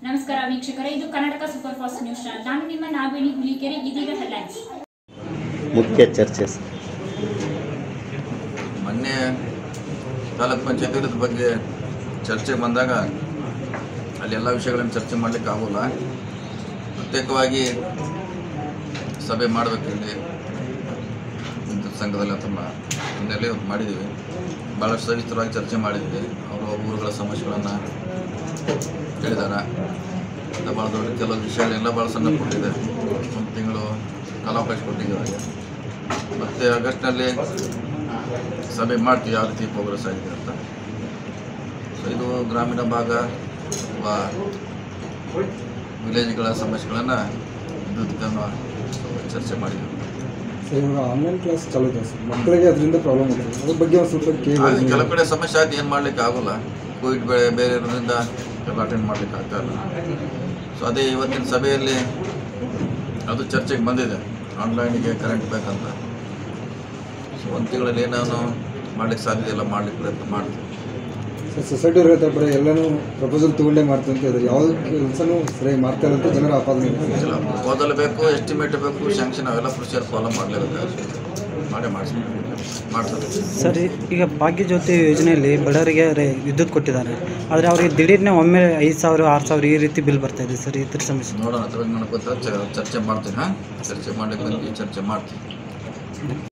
ನಮಸ್ಕಾರ ವೀಕ್ಷಕರೇ ಇದು Karnataka super fast news channel ನಾನು ನಿಮ್ಮ ನಾಗವೇಣಿ ಹುಲಿಕೆರೆ ಇದೀಗ ಹೆಡ್ಲೈನ್ಸ್ ಮುಖ್ಯ ಚರ್ಚೆ ಸರ್ ಮೊನ್ನೆ ತಾಲೂಕ್ ಪಂಚಾಯತ್ ಬಗ್ಗೆ ಚರ್ಚೆ ಬಂದಾಗ ಅಲ್ಲಿ ಎಲ್ಲ ವಿಷಯಗಳನ್ನು ಚರ್ಚೆ ಮಾಡಲಿಕ್ಕೆ ಆಗೋಲ್ಲ ಪ್ರತ್ಯೇಕವಾಗಿ ಸಭೆ ಮಾಡಬೇಕಿಲ್ಲಿ ವಿದ್ಯುತ್ ಸಂಘದಲ್ಲಿ ಅಥವಾ ಹಿನ್ನೆಲೆ ಇವತ್ತು ಮಾಡಿದ್ದೀವಿ ಭಾಳಷ್ಟು ಸವಿಸ್ತರವಾಗಿ ಚರ್ಚೆ ಮಾಡಿದ್ವಿ ಅವರ ಊರುಗಳ ಸಮಸ್ಯೆಗಳನ್ನು ಹೇಳಿದ್ದಾರೆ ಮತ್ತು ಭಾಳ ದೊಡ್ಡ ಕೆಲವು ವಿಷಯಗಳೆಲ್ಲ ಭಾಳ ಸಣ್ಣ ಕೊಟ್ಟಿದೆ ಒಂದು ತಿಂಗಳು ಕಾಲಾವಕಾಶ ಕೊಟ್ಟಿದ್ದೀವಿ ಅವರಿಗೆ ಮತ್ತು ಆಗಸ್ಟ್ನಲ್ಲಿ ಸಭೆ ಮಾಡ್ತೀವಿ ಯಾವ ರೀತಿ ಪ್ರೋಗ್ರೆಸ್ ಆಗಿದೆ ಅಂತ ಸೊ ಇದು ಗ್ರಾಮೀಣ ಭಾಗ ಅಥವಾ ವಿಲೇಜ್ಗಳ ಸಮಸ್ಯೆಗಳನ್ನು ವಿದ್ಯುತ್ಗಳನ್ನು ಚರ್ಚೆ ಮಾಡಿದ್ದೀವಿ ಸರ್ ಇವಾಗ ಆನ್ಲೈನ್ ಕ್ಲಾಸ್ ಚಾಲೂ ಇದೆ ಸರ್ ಮಕ್ಕಳಿಗೆ ಅದರಿಂದ ಪ್ರಾಬ್ಲಮ್ ಆಗಿದೆ ಅದ್ರ ಬಗ್ಗೆ ಒಂದು ಸ್ವಲ್ಪ ಆದ್ರೆ ಕೇಳಿ ಕೆಲವು ಕಡೆ ಸಮಸ್ಯೆ ಆಯ್ತು ಏನು ಮಾಡ್ಲಿಕ್ಕೆ ಆಗೋಲ್ಲ ಕೋವಿಡ್ ಬೇರೆ ಬೇರೆ ಇರೋದ್ರಿಂದ ಎಲ್ಲ ಅಟೆಂಡ್ ಮಾಡ್ಲಿಕ್ಕೆ ಆಗ್ತಾ ಇಲ್ಲ ಸೊ ಅದೇ ಇವತ್ತಿನ ಸಭೆಯಲ್ಲಿ ಅದು ಚರ್ಚೆಗೆ ಬಂದಿದೆ ಆನ್ಲೈನಿಗೆ ಕರೆಂಟ್ ಬೇಕಂತ ಸೊ ಒಂದು ತಿಂಗಳಲ್ಲಿ ಏನೇನು ಮಾಡ್ಲಿಕ್ಕೆ ಸಾಧ್ಯ ಇಲ್ಲ ಮಾಡ್ಲಿಕ್ಕೆ ಪ್ರಯತ್ನ ಮಾಡ್ತೀವಿ ಸರ್ ಸೊಸೈಟಿ ಅವ್ರ ಹತ್ರ ಬರೀ ಎಲ್ಲನೂ ಪ್ರಪೋಸಲ್ ತೊಗೊಂಡೇ ಮಾಡ್ತಾರೆ ಅಂತ ಹೇಳಿದ್ರೆ ಯಾವ ಕೆಲಸನೂ ಸರಿಯಾಗಿ ಮಾಡ್ತಾ ಇಲ್ಲ ಅಂತ ಜನರ ಆಪಾದನೆ ಇದೆ. ಇಲ್ಲ ಪ್ರಪೋಸಲ್ ಬೇಕು ಎಸ್ಟಿಮೇಟ್ ಬೇಕು ಶಾಂಕ್ಷನ್ ಅವೆಲ್ಲ ಪ್ರೊಸೀಜರ್ ಫಾಲೋ ಮಾಡಲೇಬೇಕಾಗುತ್ತೆ ಮಾಡೇ ಮಾಡಿಸ್ಬೇಕು ಮಾಡ್ತಾರೆ ಸರ್ ಈಗ ಭಾಗ್ಯ ಜ್ಯೋತಿ ಯೋಜನೆಯಲ್ಲಿ ಬಡವರಿಗೆ ರೇ- ವಿದ್ಯುತ್ ಕೊಟ್ಟಿದ್ದಾರೆ ಆದರೆ ಅವರಿಗೆ ದಿಢೀರ್ನೆ ಒಮ್ಮೆ ಐದು ಸಾವಿರ ಆರು ಸಾವಿರ ಈ ರೀತಿ ಬಿಲ್ ಬರ್ತಾ ಇದೆ ಸರ್ ಇದ್ರ ಸಮಸ್ಯೆ ನೋಡೋಣ ಅದ್ರ ಬಗ್ಗೆ ನನಗೆ ಗೊತ್ತಾ ಚರ್ಚೆ ಮಾಡ್ತೀನಿ ಹಾಂ ಚರ್ಚೆ ಮಾಡ್ಲಿಕ್ಕೆ ಬಂದು ಚರ್ಚೆ ಮಾಡ್ತೀನಿ